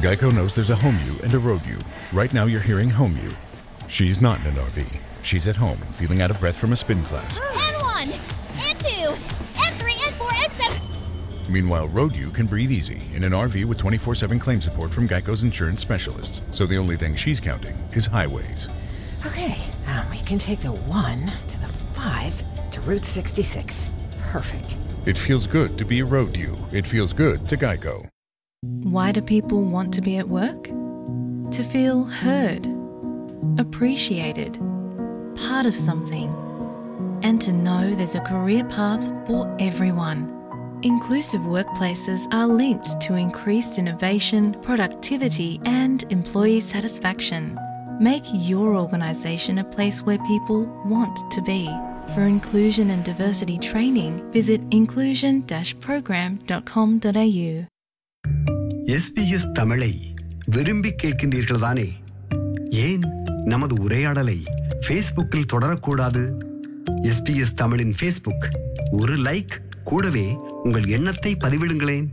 Geico knows there's a home you and a road you. Right now, you're hearing home you. She's not in an RV. She's at home, feeling out of breath from a spin class. N1, N2, N3, N4, N7. Meanwhile, Road You can breathe easy in an RV with 24 7 claim support from Geico's insurance specialists. So the only thing she's counting is highways. Okay, um, we can take the 1 to the 5 to Route 66. Perfect. It feels good to be a Road You. It feels good to Geico. Why do people want to be at work? To feel heard, appreciated, part of something, and to know there's a career path for everyone. Inclusive workplaces are linked to increased innovation, productivity, and employee satisfaction. Make your organisation a place where people want to be. For inclusion and diversity training, visit inclusion program.com.au. SBS தமிழை விரும்பி கேட்கின்றீர்கள் தானே ஏன் நமது உரையாடலை ஃபேஸ்புக்கில் தொடரக்கூடாது SBS தமிழின் ஃபேஸ்புக் ஒரு லைக் கூடவே உங்கள் எண்ணத்தை பதிவிடுங்களேன்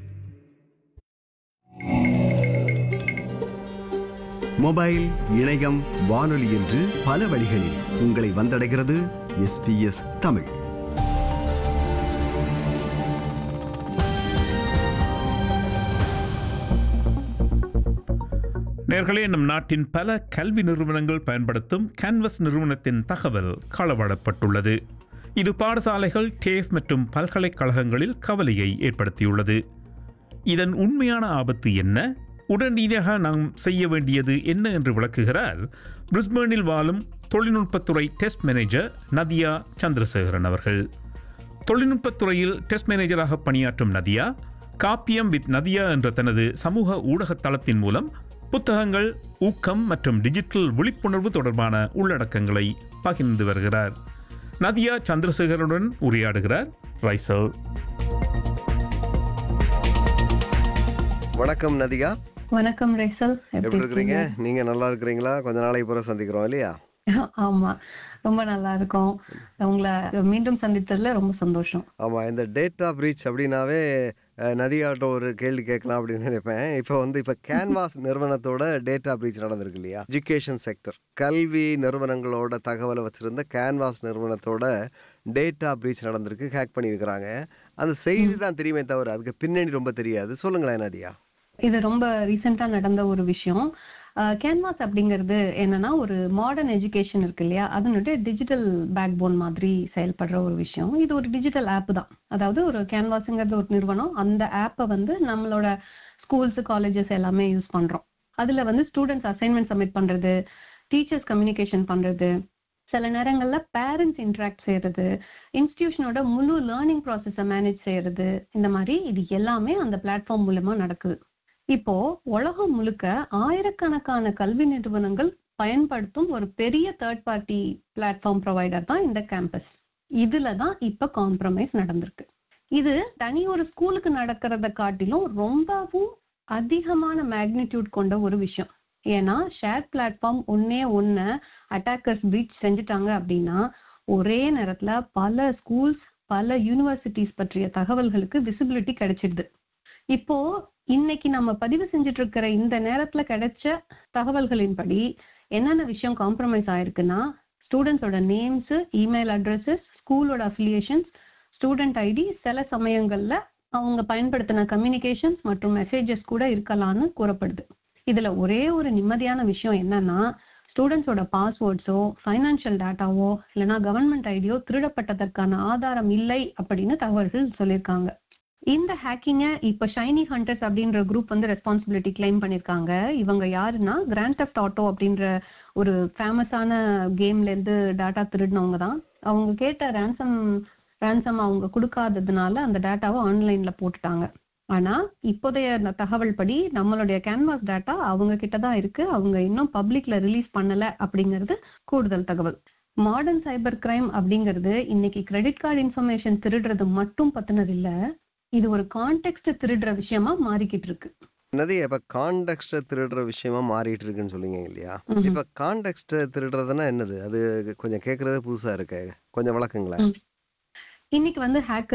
மொபைல் இணையம் வானொலி என்று பல வழிகளில் உங்களை வந்தடைகிறது எஸ்பிஎஸ் தமிழ் நேர்களே நம் நாட்டின் பல கல்வி நிறுவனங்கள் பயன்படுத்தும் கேன்வஸ் நிறுவனத்தின் தகவல் களவாடப்பட்டுள்ளது இது பாடசாலைகள் டேஃப் மற்றும் பல்கலைக்கழகங்களில் கவலையை ஏற்படுத்தியுள்ளது இதன் உண்மையான ஆபத்து என்ன உடனடியாக நாம் செய்ய வேண்டியது என்ன என்று விளக்குகிறார் பிரிஸ்பேனில் வாழும் தொழில்நுட்பத்துறை டெஸ்ட் மேனேஜர் நதியா சந்திரசேகரன் அவர்கள் தொழில்நுட்பத்துறையில் டெஸ்ட் மேனேஜராக பணியாற்றும் நதியா காப்பியம் வித் நதியா என்ற தனது சமூக ஊடக தளத்தின் மூலம் புத்தகங்கள் ஊக்கம் மற்றும் டிஜிட்டல் விழிப்புணர்வு தொடர்பான உள்ளடக்கங்களை பகிர்ந்து வருகிறார் நதியா சந்திரசேகருடன் உரையாடுகிறார் ரைசல் வணக்கம் நதிகா வணக்கம் ரேசல் எப்படி இருக்கிறீங்க நீங்க நல்லா இருக்கிறீங்களா கொஞ்ச நாளைக்கு பிறகு சந்திக்கிறோம் இல்லையா ஆமா ரொம்ப நல்லா இருக்கும் உங்களை மீண்டும் சந்தித்ததுல ரொம்ப சந்தோஷம் ஆமா இந்த டேட்டா பிரீச் அப்படின்னாவே அஹ், நதிகாட்ட ஒரு கேள்வி கேட்கலாம் அப்படின்னு நினைப்பேன் இப்போ வந்து இப்போ கேன்வாஸ் நிறுவனத்தோட டேட்டா பிரீச் நடந்திருக்கு இல்லையா எஜுகேஷன் செக்டர் கல்வி நிறுவனங்களோட தகவலை வச்சிருந்த கேன்வாஸ் நிறுவனத்தோட டேட்டா பிரீச் நடந்திருக்கு ஹேக் பண்ணியிருக்கிறாங்க அந்த செய்தி தான் தெரியுமே தவிர அதுக்கு பின்னணி ரொம்ப தெரியாது சொல்லுங்களேன் நதியா இது ரொம்ப ரீசெண்டா நடந்த ஒரு விஷயம் கேன்வாஸ் அப்படிங்கிறது என்னன்னா ஒரு மாடர்ன் எஜுகேஷன் இருக்கு இல்லையா அதனுடைய டிஜிட்டல் பேக் போன் மாதிரி செயல்படுற ஒரு விஷயம் இது ஒரு டிஜிட்டல் ஆப் தான் அதாவது ஒரு கேன்வாஸுங்கிறது ஒரு நிறுவனம் அந்த ஆப்பை வந்து நம்மளோட ஸ்கூல்ஸ் காலேஜஸ் எல்லாமே யூஸ் பண்றோம் அதுல வந்து ஸ்டூடெண்ட்ஸ் அசைன்மெண்ட் சப்மிட் பண்றது டீச்சர்ஸ் கம்யூனிகேஷன் பண்றது சில நேரங்கள்ல பேரண்ட்ஸ் இன்ட்ராக்ட் செய்யறது இன்ஸ்டிடியூஷனோட முழு லேர்னிங் ப்ராசஸை மேனேஜ் செய்யறது இந்த மாதிரி இது எல்லாமே அந்த பிளாட்ஃபார்ம் மூலமா நடக்குது இப்போ உலகம் முழுக்க ஆயிரக்கணக்கான கல்வி நிறுவனங்கள் பயன்படுத்தும் ஒரு பெரிய தேர்ட் பார்ட்டி பிளாட்ஃபார்ம் ப்ரொவைடர் தான் இந்த கேம்பஸ் இதுல தான் இப்ப காம்ப்ரமைஸ் நடந்திருக்கு இது தனி ஒரு ஸ்கூலுக்கு நடக்கிறத காட்டிலும் ரொம்பவும் அதிகமான மேக்னிடியூட் கொண்ட ஒரு விஷயம் ஏன்னா ஷேர் பிளாட்ஃபார்ம் ஒன்னே ஒன்ன அட்டாக்கர்ஸ் பிரீச் செஞ்சுட்டாங்க அப்படின்னா ஒரே நேரத்துல பல ஸ்கூல்ஸ் பல யூனிவர்சிட்டிஸ் பற்றிய தகவல்களுக்கு விசிபிலிட்டி கிடைச்சிடுது இப்போ இன்னைக்கு நம்ம பதிவு செஞ்சுட்டு இருக்கிற இந்த நேரத்துல கிடைச்ச தகவல்களின்படி என்னென்ன விஷயம் காம்ப்ரமைஸ் ஆயிருக்குன்னா ஸ்டூடெண்ட்ஸோட நேம்ஸ் இமெயில் அட்ரஸஸ் ஸ்கூலோட அஃபிலியேஷன்ஸ் ஸ்டூடெண்ட் ஐடி சில சமயங்கள்ல அவங்க பயன்படுத்தின கம்யூனிகேஷன்ஸ் மற்றும் மெசேஜஸ் கூட இருக்கலாம்னு கூறப்படுது இதுல ஒரே ஒரு நிம்மதியான விஷயம் என்னன்னா ஸ்டூடெண்ட்ஸோட பாஸ்வேர்ட்ஸோ ஃபைனான்சியல் டேட்டாவோ இல்லைன்னா கவர்மெண்ட் ஐடியோ திருடப்பட்டதற்கான ஆதாரம் இல்லை அப்படின்னு தகவல்கள் சொல்லியிருக்காங்க இந்த ஹேக்கிங்கை இப்ப ஷைனி ஹண்டர்ஸ் அப்படின்ற குரூப் வந்து ரெஸ்பான்சிபிலிட்டி கிளைம் பண்ணிருக்காங்க இவங்க யாருன்னா கிராண்ட் தெஃப்ட் ஆட்டோ அப்படின்ற ஒரு ஃபேமஸான கேம்ல இருந்து டேட்டா திருடினவங்க தான் அவங்க கேட்ட ரேன்சம் ரேன்சம் அவங்க கொடுக்காததுனால அந்த டேட்டாவை ஆன்லைன்ல போட்டுட்டாங்க ஆனா இப்போதைய ந- தகவல் படி நம்மளுடைய கேன்வாஸ் டேட்டா அவங்க கிட்ட தான் இருக்கு அவங்க இன்னும் பப்ளிக்ல ரிலீஸ் பண்ணல அப்படிங்கிறது கூடுதல் தகவல் மாடர்ன் சைபர் கிரைம் அப்படிங்கிறது இன்னைக்கு கிரெடிட் கார்டு இன்ஃபர்மேஷன் திருடுறது மட்டும் பத்தினது இல்ல இது ஒரு கான்டெக்ட் திருடுற விஷயமா மாறிக்கிட்டு இருக்கு நதி இப்ப கான்டெக்ட் திருடுற விஷயமா மாறிட்டு இருக்குன்னு சொல்லிங்க இல்லையா ம்ஹும். இப்ப கான்டெக்ட் திருடுறதுன்னா என்னது அது கொஞ்சம் கேக்குறது புதுசா இருக்கு கொஞ்சம் விளக்குங்களேன் இன்னைக்கு வந்து ஹேக்கர்